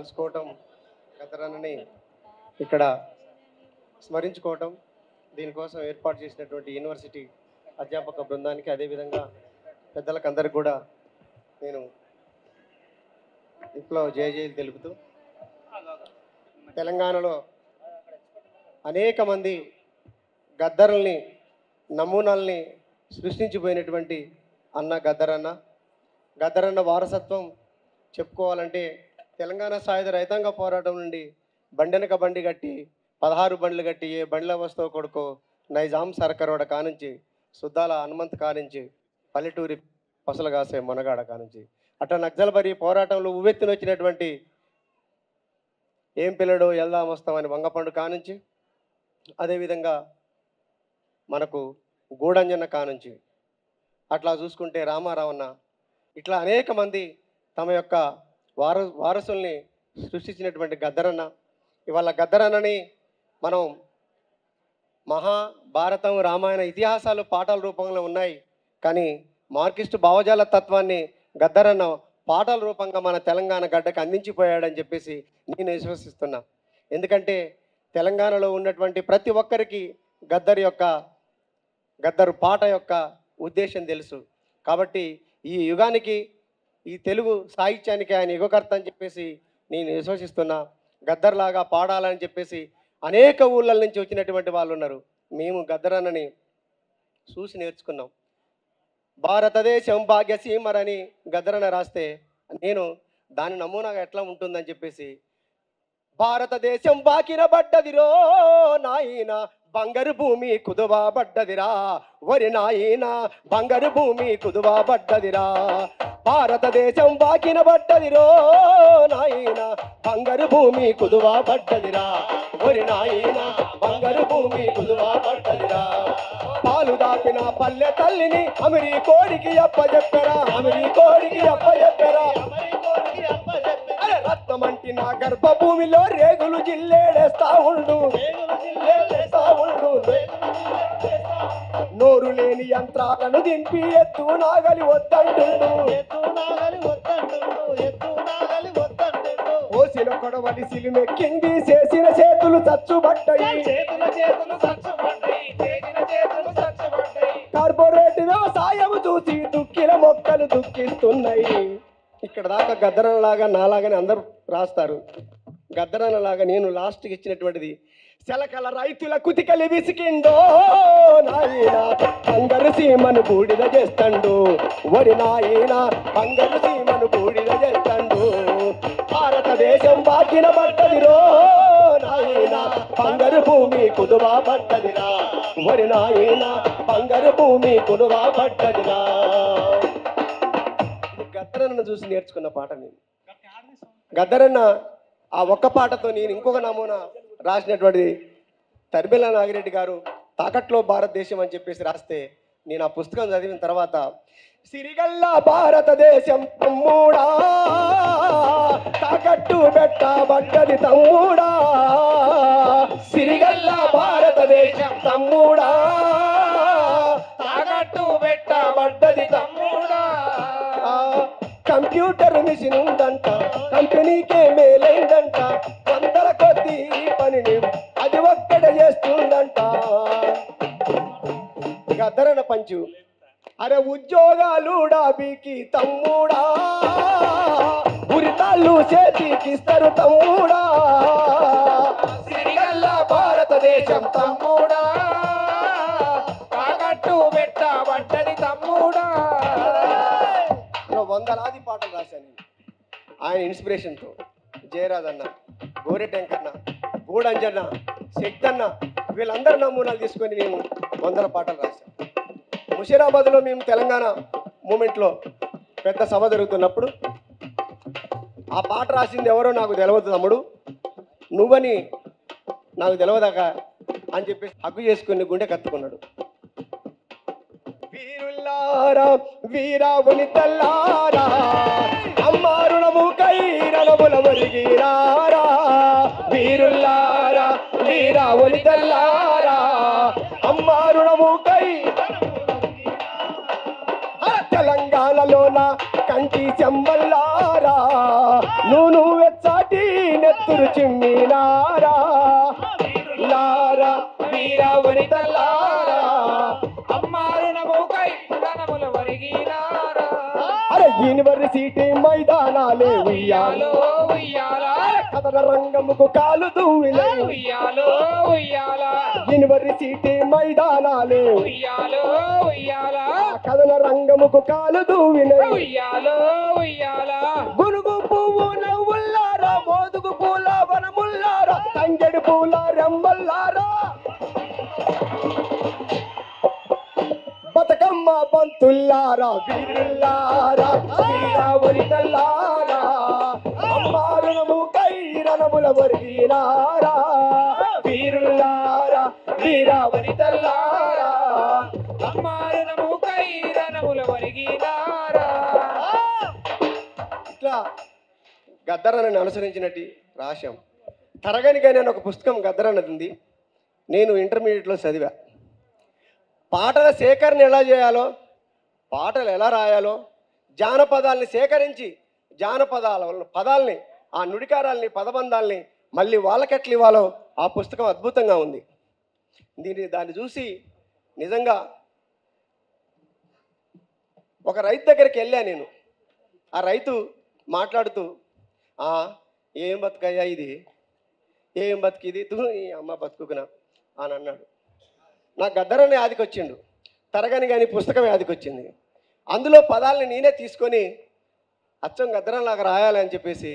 కలుసుకోవటం గద్దరన్నని ఇక్కడ స్మరించుకోవటం దీనికోసం ఏర్పాటు చేసినటువంటి యూనివర్సిటీ అధ్యాపక బృందానికి అదేవిధంగా పెద్దలకు అందరికి కూడా నేను విప్లవ జయ జయలు తెలుపుతూ తెలంగాణలో అనేక మంది గద్దరుల్ని నమూనాల్ని సృష్టించిపోయినటువంటి అన్న గద్దరన్న గద్దరన్న వారసత్వం చెప్పుకోవాలంటే తెలంగాణ సాయుధ రైతాంగ పోరాటం నుండి బండెనక బండి కట్టి పదహారు బండ్లు కట్టి ఏ బండ్ల వస్తువు కొడుకో నైజాం సరకరోడ కానుంచి సుద్దాల హనుమంత్ కానుంచి పల్లెటూరి పసలు కాసే మొనగాడ కానుంచి అట్లా నక్సల్బరి పోరాటంలో ఉవ్వెత్తున వచ్చినటువంటి ఏం పిల్లడు వెళ్దాం వస్తామని వంగపండు కానుంచి అదేవిధంగా మనకు గూడంజన్న కానుంచి అట్లా చూసుకుంటే రామారావన్న ఇట్లా అనేక మంది తమ యొక్క వార వారసుల్ని సృష్టించినటువంటి గద్దరన్న ఇవాళ గద్దరన్నని మనం మహాభారతం రామాయణ ఇతిహాసాలు పాటల రూపంలో ఉన్నాయి కానీ మార్కిస్టు భావజాల తత్వాన్ని గద్దరన్న పాటల రూపంగా మన తెలంగాణ గడ్డకు అందించిపోయాడని చెప్పేసి నేను విశ్వసిస్తున్నా ఎందుకంటే తెలంగాణలో ఉన్నటువంటి ప్రతి ఒక్కరికి గద్దర్ యొక్క గద్దరు పాట యొక్క ఉద్దేశం తెలుసు కాబట్టి ఈ యుగానికి ఈ తెలుగు సాహిత్యానికి ఆయన యుగకర్త అని చెప్పేసి నేను విశ్వసిస్తున్నా గద్దర్లాగా పాడాలని చెప్పేసి అనేక ఊళ్ళ నుంచి వచ్చినటువంటి వాళ్ళు ఉన్నారు మేము గద్దరన్నని చూసి నేర్చుకున్నాం భారతదేశం భాగ్యసీమరని గద్దరన్న రాస్తే నేను దాని నమూనాగా ఎట్లా ఉంటుందని చెప్పేసి భారతదేశం బాకిన పడ్డదిరో నాయన బంగారు భూమి కుదువా పడ్డదిరా వరి నాయన బంగారు భూమి కుదువా పడ్డదిరా భారతదేశం బాకిన పడ్డదిరో నాయన బంగారు భూమి కుదువా పడ్డదిరా వరి నాయన బంగారు భూమి కుదువా పడ్డదిరా పాలు దాపిన పల్లె తల్లిని అమిరి కోడికి అప్పచెప్పెరా అమిరి కోడికి అప్పచెప్పెరా అరే రక్తమంటి నా గర్భభూమిలో రేగులు జిల్లేడేస్తా ఉండు జిల్లేడేస్తా ఉండు నోరు లేని యంత్రాలను దింపి ఎత్తు నాగలి వద్దంటుండు ఓసిన కొడవలి సిలిమెక్కింది చేసిన చేతులు చచ్చుబడ్డాయి కార్పొరేట్ వ్యవసాయం చూసి దుక్కిల మొక్కలు దుఃఖిస్తున్నాయి ఇక్కడ దాకా గద్దరనలాగా నాలాగానే అందరూ రాస్తారు గద్దరనలాగా నేను లాస్ట్కి ఇచ్చినటువంటిది సెలకల రైతుల కుతికలి విసికిండో నాయన బంగారు సీమను బూడిద చేస్తండు వరి నాయన బంగారు సీమను బూడిద చేస్తండు భారతదేశం బాకిన పడ్డదిరో నాయన బంగారు భూమి కుదువా పడ్డదిరా వరి నాయన బంగారు భూమి కుదువా పడ్డదిరా ఇది గద్దరన్నను చూసి నేర్చుకున్న పాట నేను గద్దరన్న ఆ ఒక్క పాటతో నేను ఇంకొక నమూనా రాసినటువంటిది తరిబెల్ల నాగిరెడ్డి గారు తాకట్లో భారతదేశం అని చెప్పేసి రాస్తే నేను ఆ పుస్తకం చదివిన తర్వాత సిరిగల్ల భారతదేశం తమ్ముడా తాకట్టు పెట్టబడ్డది తమ్ముడా సిరిగల్ల భారతదేశం తమ్ముడా తాకట్టు పెట్టబడ్డది తమ్ముడా కంప్యూటర్ మిషన్ ఉందంట కంపెనీకే మేలైందంట వందల కొద్ది పనిని అది ఒక్కడ చేస్తుందంట గద్దరన పంచు అరే ఉద్యోగాలు డాబీకి తమ్ముడా ఉరితాళ్ళు చేతికిస్తారు తమ్ముడా సిరిగల్ల భారతదేశం తమ్ముడా తాకట్టు పెట్టబడ్డది తమ్ముడా ఇలా వందలాది పాటలు రాశాను నేను. ఆయన ఇన్స్పిరేషన్తో జయరాజ్ అన్న గోరెటెంకన్న గూడంజన్న శక్తి అన్న వీళ్ళందరి నమూనాలు తీసుకొని మేము వందల పాటలు రాశాం ముషీరాబాద్లో మేము తెలంగాణ మూమెంట్లో పెద్ద సభ జరుగుతున్నప్పుడు ఆ పాట రాసింది ఎవరో నాకు తెలియదు తమ్ముడు నువ్వని నాకు తెలియదాకా అని చెప్పేసి హగ్గు చేసుకుని గుండె కత్తుకున్నాడు వీరుల్లారా వీరావుని తల్లారా అమ్మ రుణము కై రణముల ఒరిగిరారా వీరుల్లారా వీరావుని తల్లారా అమ్మ రుణము కై ఆ తెలంగాణలోన కంటి చెమ్మల్లారా నువ్వు వెచ్చాటి వరిగినారా లారా వీరావరి తల్లారా అమ్మారునముకై ధనముల వరిగినారా అరే యూనివర్సిటీ మైదానాలే ఉయ్యాలో ఉయ్యాలో ఉయ్యాలా కథన రంగముకు కాలు దూవిలే ఉయ్యాలో ఉయ్యాలా యూనివర్సిటీ మైదానాలే ఉయ్యాలో ఉయ్యాలా కథన రంగముకు కాలు దూవిలే ఉయ్యాలో ఉయ్యాలా గునుగు పువ్వు నవ్వుల్లారా మోదుగు పూల వనముల్లారా తంగెడు పూల రెమ్మల్లారా బతుకమ్మ బంతుల్లారా వీరుల్లారా వీరావరి తల్లారా అమ్మారునము కైరణముల వరిగినారా వీరుల్లారా వీరావరి తల్లారా అమ్మారునముకై ధనముల వరిగినారా ఇట్లా గద్దరన్నని అనుసరించినట్టు రాశాం తరగనిగా నేను ఒక పుస్తకం గద్దరన్నది ఉంది నేను ఇంటర్మీడియట్లో చదివా పాటల సేకరణ ఎలా చేయాలో పాటలు ఎలా రాయాలో జానపదాల్ని సేకరించి జానపదాల వల్ల పదాల్ని ఆ నుడికారాల్ని పదబంధాల్ని మళ్ళీ వాళ్ళకెట్లు ఇవ్వాలో ఆ పుస్తకం అద్భుతంగా ఉంది దీన్ని దాన్ని చూసి నిజంగా ఒక రైతు దగ్గరికి వెళ్ళా నేను ఆ రైతు మాట్లాడుతూ "ఆ, ఏం బతుకయ్యా ఇది ఏం బతుకు ఇది తూ ఈ అమ్మ బతుకుకునా అని అన్నాడు నా గద్దరని యాదికి వచ్చిండు తరగని కానీ పుస్తకం యాదికి వచ్చింది అందులో పదాలని నేనే తీసుకొని అచ్చం గద్దరంలాగా రాయాలి అని చెప్పేసి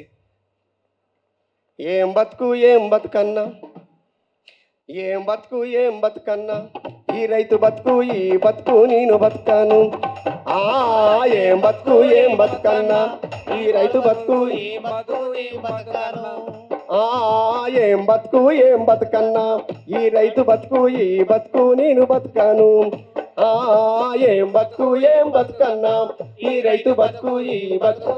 ఏం బతుకు ఏం బతుకన్నా ఏం బతుకు ఏం బతుకన్నా ఈ రైతు బతుకు ఈ బతుకు నేను బతుకాను ఆ ఏం బతుకు ఏం బతుకన్నా ఈ రైతు బతుకు ఈ ఈ బతుకు ఈ బతుకను ఆ ఏం బతుకు ఏం బతుకన్నా ఈ రైతు బతుకు ఈ బతుకు నేను బతుకాను ఆ ఏం బతుకు ఏం బతుకన్నా ఈ రైతు బతుకు ఈ బతుకు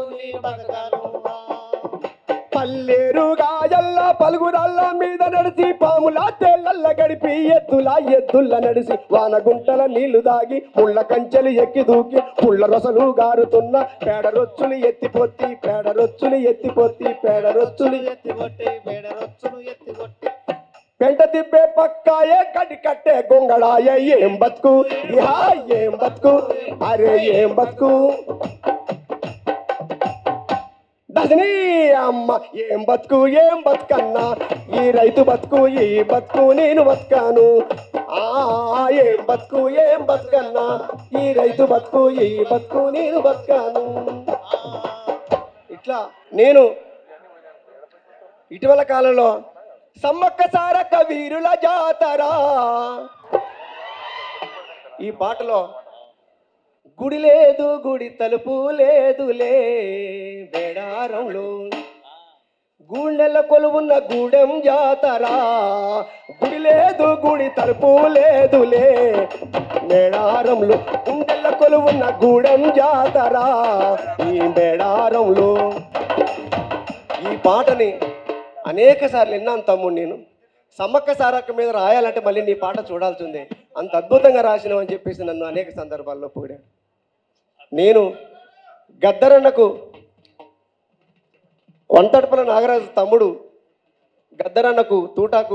పల్లేరు గాజల్ల పలుగురాళ్ళ మీద నడిచి పాముల తేళ్ళల్ల గడిపి ఎద్దుల ఎద్దుల్ల నడిసి వాన గుంటల నీళ్లు దాగి ముళ్ళ కంచెలు ఎక్కి దూకి పుళ్ళ రొసలు గారుతున్న పేడ రొచ్చులు ఎత్తిపోతి పేడ రొచ్చులు ఎత్తిపోతి పేడ రొచ్చులు ఎత్తికొట్టి బేడరొచ్చును ఎత్తికొట్టి పెంట తిప్పే పక్కాయే గడి కట్టే గొంగళాయ ఏం బతుకు ఇహా ఏం బతుకు అరే ఏం బతుకు దశని అమ్మ ఏం బతుకు ఏం బతుకన్నా ఈ రైతు బతుకు ఈ బతుకు నేను బతుకాను ఆ ఏం బతుకు ఏం బతుకన్నా ఈ రైతు బతుకు ఈ బతుకు నేను బతుకాను ఇట్లా నేను ఇటీవల కాలంలో సమ్మక్క సారక్క వీరుల జాతరా ఈ పాటలో గుడి లేదు గుడి తలుపు లేదులే బేడారంలో గూడెల కొలువున్న గూడెం జాతరా గుడి లేదు గుడి తలుపు లేదులే మేడారంలో గుండెల కొలువున్న గూడెం జాతరా ఈ మేడారంలో ఈ పాటని అనేక సార్లు విన్నాను తమ్ముడు నేను సమ్మక్క సారక్క మీద రాయాలంటే మళ్ళీ నీ పాట చూడాల్సిందే అంత అద్భుతంగా రాసినావు అని చెప్పేసి నన్ను అనేక సందర్భాల్లో పొగిడాడు నేను గద్దరన్నకు వంతడుపుల నాగరాజు తమ్ముడు గద్దరన్నకు తూటాకు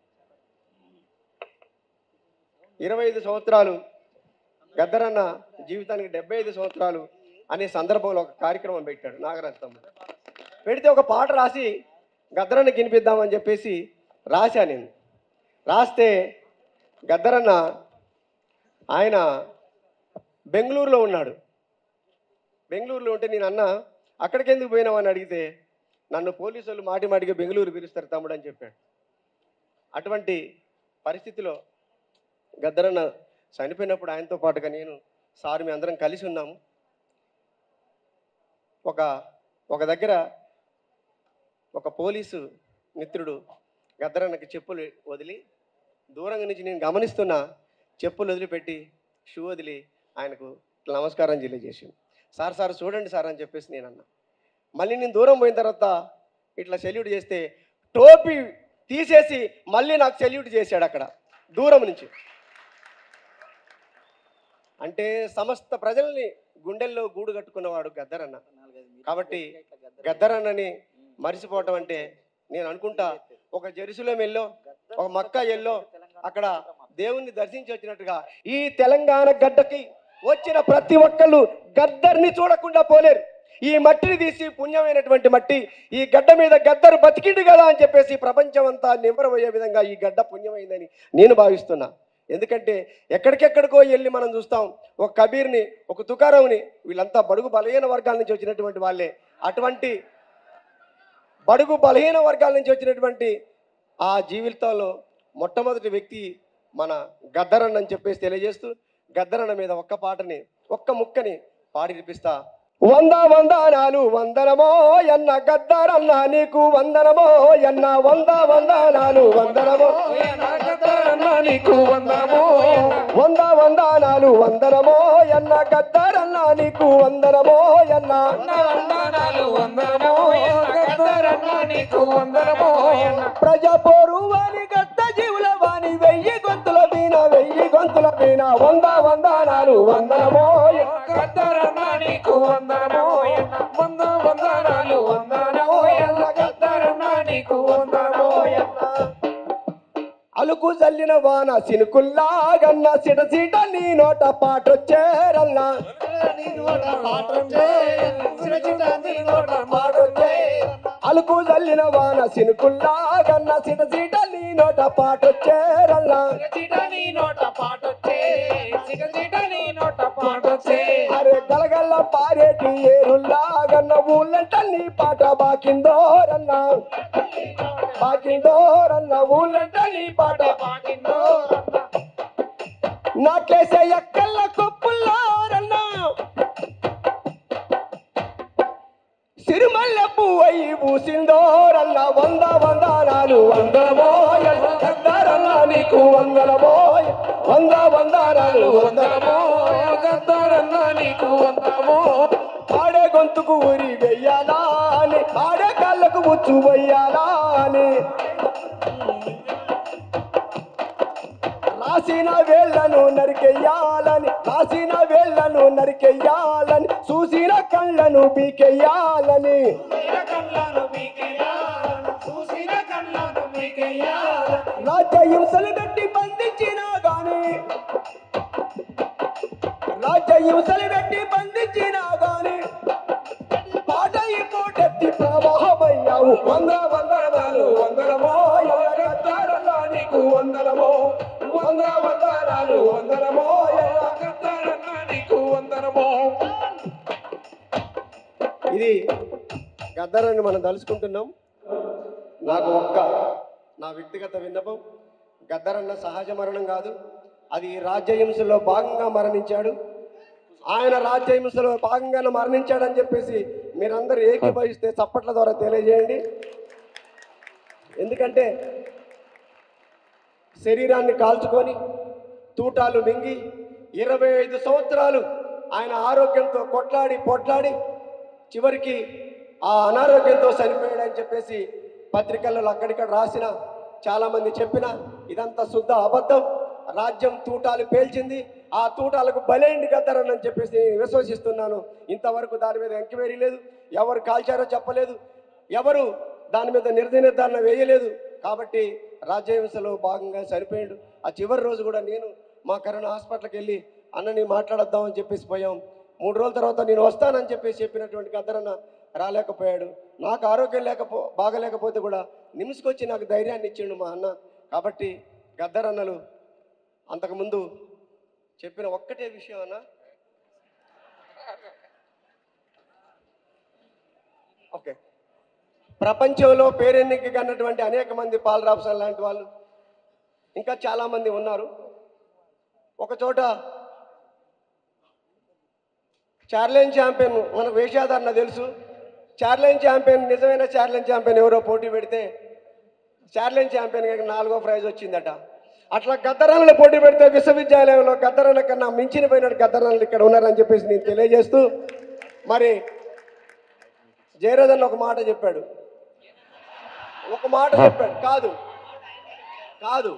ఇరవై ఐదు సంవత్సరాలు గద్దరన్న జీవితానికి డెబ్బై ఐదు సంవత్సరాలు అనే సందర్భంలో ఒక కార్యక్రమం పెట్టాడు నాగరాజు తమ్ముడు పెడితే ఒక పాట రాసి గద్దరన్న వినిపిద్దామని చెప్పేసి రాశా నేను రాస్తే గద్దరన్న ఆయన బెంగళూరులో ఉన్నాడు బెంగళూరులో ఉంటే నేను అన్న అక్కడికి ఎందుకు పోయినావు అని అడిగితే నన్ను పోలీసు వాళ్ళు మాటి మాటిగా బెంగళూరు పిలుస్తారు తమ్ముడు అని చెప్పాడు అటువంటి పరిస్థితిలో గద్దరన్న చనిపోయినప్పుడు ఆయనతో పాటుగా నేను సార్ మీ అందరం కలిసి ఉన్నాము ఒక ఒక దగ్గర ఒక పోలీసు మిత్రుడు గద్దరన్నకి చెప్పులు వదిలి దూరంగా నుంచి నేను గమనిస్తున్నా చెప్పులు వదిలిపెట్టి షూ వదిలి ఆయనకు నమస్కారం తెలియజేసింది సార్ సార్ చూడండి సార్ అని చెప్పేసి నేను అన్నా మళ్ళీ నేను దూరం పోయిన తర్వాత ఇట్లా సెల్యూట్ చేస్తే టోపీ తీసేసి మళ్ళీ నాకు సెల్యూట్ చేశాడు అక్కడ దూరం నుంచి అంటే సమస్త ప్రజల్ని గుండెల్లో గూడు కట్టుకున్నవాడు గద్దరన్న కాబట్టి గద్దరన్నని మరిచిపోవటం అంటే నేను అనుకుంటా ఒక జెరూసలేం ఎల్లో ఒక మక్కా ఎల్లో అక్కడ దేవుణ్ణి దర్శించి వచ్చినట్టుగా ఈ తెలంగాణ గడ్డకి వచ్చిన ప్రతి ఒక్కళ్ళు గద్దర్ని చూడకుండా పోలేరు ఈ మట్టిని తీసి పుణ్యమైనటువంటి మట్టి ఈ గడ్డ మీద గద్దరు బతికిండు కదా అని చెప్పేసి ప్రపంచం అంతా నివ్వరమయ్యే విధంగా ఈ గడ్డ పుణ్యమైందని నేను భావిస్తున్నా ఎందుకంటే ఎక్కడికెక్కడికో వెళ్ళి మనం చూస్తాం ఒక కబీర్ని ఒక తుకారావుని వీళ్ళంతా బడుగు బలహీన వర్గాల నుంచి వచ్చినటువంటి వాళ్ళే అటువంటి బడుగు బలహీన వర్గాల నుంచి వచ్చినటువంటి ఆ జీవితంలో మొట్టమొదటి వ్యక్తి మన గద్దరన్న అని చెప్పేసి తెలియజేస్తూ గద్దరన్న మీద ఒక్క పాటని ఒక్క ముక్కని పాడి వినిపిస్తా వంద వందనాలు వందనమో ఎన్న గద్దరన్న నీకు వందనమో ఎన్న వంద వందనాలు వందనమో నీకు వందనము వంద వందనాలు వందనమో ఎన్న గద్దరన్న నీకు వందనమో ఎన్న వందనాలు వందనము గద్దరన్న నీకు వందనము ప్రజ పోరువాని గద్ద జీవుల వాణి వెయ్యి గొంతుల వీణ వెయ్యి గొంతుల వీణ వంద వందనాలు వందనమో గద్దరన్న నీకు వందనము వంద వందనాలు వందనము గద్దరన్న నీకు వందనము అలుకు జల్లిన వాన సినుకుల్లాగన్న సిట సిట నీ నోట పాటొచ్చేరన్నా నీ నోట పాటొచ్చే, సిరచిట నీ నోట పాటొచ్చే అలుకు జల్లిన వాన సినుకుల్లాగన్న సిట సిట నీ నోట పాటొచ్చేరన్నా సిగచిట నీ నోట పాటొచ్చే సిగచిట నీ నోట పాటొచ్చే అరే గలగల్ల పారేటి ఏరుల్లాగన్న ఊళ్ళంట నీ పాట బాకిందోరన్నా బాకిందోరన్న ఊళ్ళంట నీ పాట పాటిందో నాకేసే ఎక్కల్ల కొప్పుల్లారన్నా సిరిమల్ల పువ్వై పూసిందోరన్న వంద వందనాలు వందనమోయ గద్దరన్న నీకు వందనమోయ వంద వందనాలు వందనమో గద్దరన్న నీకు వందనము ఆడే గొంతుకు ఊరి వెయ్యాలా అని ఆడే కాళ్ళకు ముచ్చు వెయ్యాలా అని రాసిన వేళ్లను నరికెయ్యాలని రాసిన వేళ్లను నరికెయ్యాలని చూసిన కళ్ళను పీకెయ్యాలని చూసిన కళ్ళను మీకెయ్యాలను చూసిన కళ్ళను మీకెయ్యాలను రాజ్య హింసలు పెట్టి బంధించినా గాని రాజ్య హింసలు పెట్టి బంధించినా గాని పాట ఈ పూటెత్తి ప్రవాహమయ్యావు వంద వందనాలు వందనమో ఎల్లగత్తారన్నా నీకు వందనమో వంద వందనాలు వందనమో ఎల్ల గద్దరన్న నీకు వందనము ఇది గద్దరని మనం తలుచుకుంటున్నాం నాకు ఒక్క నా వ్యక్తిగత విన్నపం గద్దరన్న సహజ మరణం కాదు అది రాజ్యహింసలో భాగంగా మరణించాడు ఆయన రాజ్యహింసలో భాగంగానే మరణించాడని చెప్పేసి మీరందరూ ఏకీభవిస్తే చప్పట్ల ద్వారా తెలియజేయండి ఎందుకంటే శరీరాన్ని కాల్చుకొని తూటాలు మింగి ఇరవై ఐదు సంవత్సరాలు ఆయన ఆరోగ్యంతో కొట్లాడి పొట్లాడి చివరికి ఆ అనారోగ్యంతో చనిపోయాడని చెప్పేసి పత్రికలలో అక్కడిక్కడ రాసిన చాలామంది చెప్పిన ఇదంతా శుద్ధ అబద్ధం రాజ్యం తూటాలు పేల్చింది ఆ తూటాలకు బలైండి గద్దరని చెప్పేసి నేను విశ్వసిస్తున్నాను ఇంతవరకు దాని మీద ఎంక్వైరీ లేదు ఎవరు కాల్చారో చెప్పలేదు ఎవరు దాని మీద నిర్ణయ నిర్ధారణ వేయలేదు కాబట్టి రాజ్యహింసలో భాగంగా చనిపోయాడు ఆ చివరి రోజు కూడా నేను మా కరోనా హాస్పిటల్కి వెళ్ళి అన్నని మాట్లాడొద్దామని చెప్పేసి పోయాం మూడు రోజుల తర్వాత నేను వస్తానని చెప్పేసి చెప్పినటువంటి గద్దరన్న రాలేకపోయాడు నాకు ఆరోగ్యం లేకపో బాగలేకపోతే కూడా నిమిషకొచ్చి నాకు ధైర్యాన్ని ఇచ్చిండు మా అన్న కాబట్టి గద్దరన్నలు అంతకుముందు చెప్పిన ఒక్కటే విషయం అన్న ఓకే ప్రపంచంలో పేరెన్నిక కన్నటువంటి అనేక మంది పాల్ రాబ్సన్ లాంటి వాళ్ళు ఇంకా చాలా మంది ఉన్నారు ఒక చోట చార్లైన్ ఛాంపియన్ మన వేషాధారణ తెలుసు చార్లైన్ ఛాంపియన్ నిజమైన చార్లైన్ ఛాంపియన్ ఎవరో పోటీ పెడితే చార్లైన్ ఛాంపియన్ గారికి నాలుగో ప్రైజ్ వచ్చిందట అట్లా గద్దరాలను పోటీ పెడితే విశ్వవిద్యాలయంలో గద్దరాల కన్నా మించిన పోయిన గద్దరాలు ఇక్కడ ఉన్నారని చెప్పేసి నేను తెలియజేస్తూ మరి జయరాజన్ ఒక మాట చెప్పాడు ఒక మాట చెప్పాడు కాదు కాదు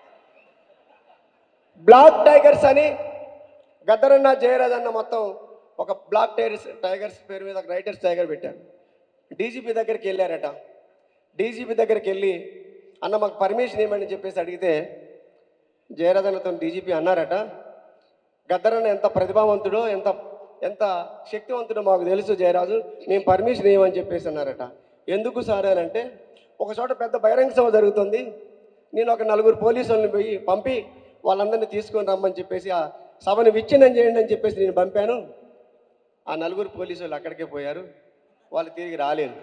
బ్లాక్ టైగర్స్ అని గద్దరన్న జయరాజ్ అన్న మొత్తం ఒక బ్లాక్ టైగర్స్ టైగర్స్ పేరు మీద ఒక రైటర్స్ టైగర్ పెట్టారు డీజీపీ దగ్గరికి వెళ్ళారట డీజీపీ దగ్గరికి వెళ్ళి అన్న మాకు పర్మిషన్ ఇవ్వమని చెప్పేసి అడిగితే జయరాధనతో డీజీపీ అన్నారట గద్దరన్న ఎంత ప్రతిభావంతుడో ఎంత ఎంత శక్తివంతుడో మాకు తెలుసు జయరాజు మేము పర్మిషన్ ఇవ్వమని చెప్పేసి అన్నారట ఎందుకు సార్ అని అంటే ఒక చోట పెద్ద బహిరంగ సభ జరుగుతుంది నేను ఒక నలుగురు పోలీసులను పోయి పంపి వాళ్ళందరినీ తీసుకొని రమ్మని చెప్పేసి ఆ సభను విచ్ఛిన్నం చేయండి అని చెప్పేసి నేను పంపాను ఆ నలుగురు పోలీసు వాళ్ళు అక్కడికే పోయారు వాళ్ళు తిరిగి రాలేదు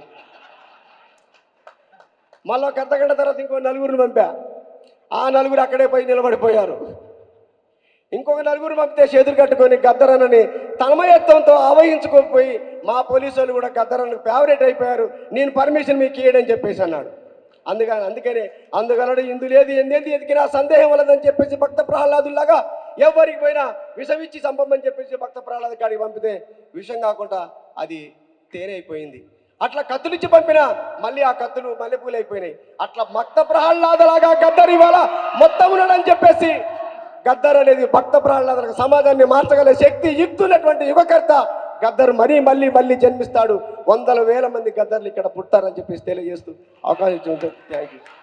మళ్ళీ ఒక అర్ధ గంట తర్వాత ఇంకో నలుగురిని పంపా ఆ నలుగురు అక్కడే పోయి నిలబడిపోయారు ఇంకొక నలుగురు పంపితే చేతులు కట్టుకొని గద్దరన్నని తన్మయత్వంతో ఆవహించుకోకపోయి మా పోలీసు వాళ్ళు కూడా గద్దరన్నకు ఫేవరెట్ అయిపోయారు నేను పర్మిషన్ మీకు ఇయ్యడని చెప్పేసి అన్నాడు అందుకని అందుకనే అందుగలడు ఇందు లేదు ఎందేంది ఎదిగినా సందేహం వలదని చెప్పేసి భక్త ప్రహ్లాదులాగా ఎవరికి పోయినా విషం ఇచ్చి చంపమని చెప్పేసి భక్త ప్రహ్లాద కాడికి పంపితే విషం కాకుండా అది తేనె అయిపోయింది అట్లా కత్తులిచ్చి పంపినా మళ్ళీ ఆ కత్తులు మల్లెపూలు అయిపోయినాయి అట్లా భక్త ప్రహ్లాదలాగా గద్దరు ఇవాళ మొత్తం ఉన్నాడని చెప్పేసి గద్దర్ అనేది భక్త ప్రహ్లాదలకు సమాజాన్ని మార్చగల శక్తి యుక్తున్నటువంటి యుగకర్త గద్దర్ మరీ మళ్ళీ మళ్ళీ జన్మిస్తాడు వందల వేల మంది గద్దర్లు ఇక్కడ పుట్టారని చెప్పేసి తెలియజేస్తూ అవకాశం ఇచ్చిన థ్యాంక్ యూ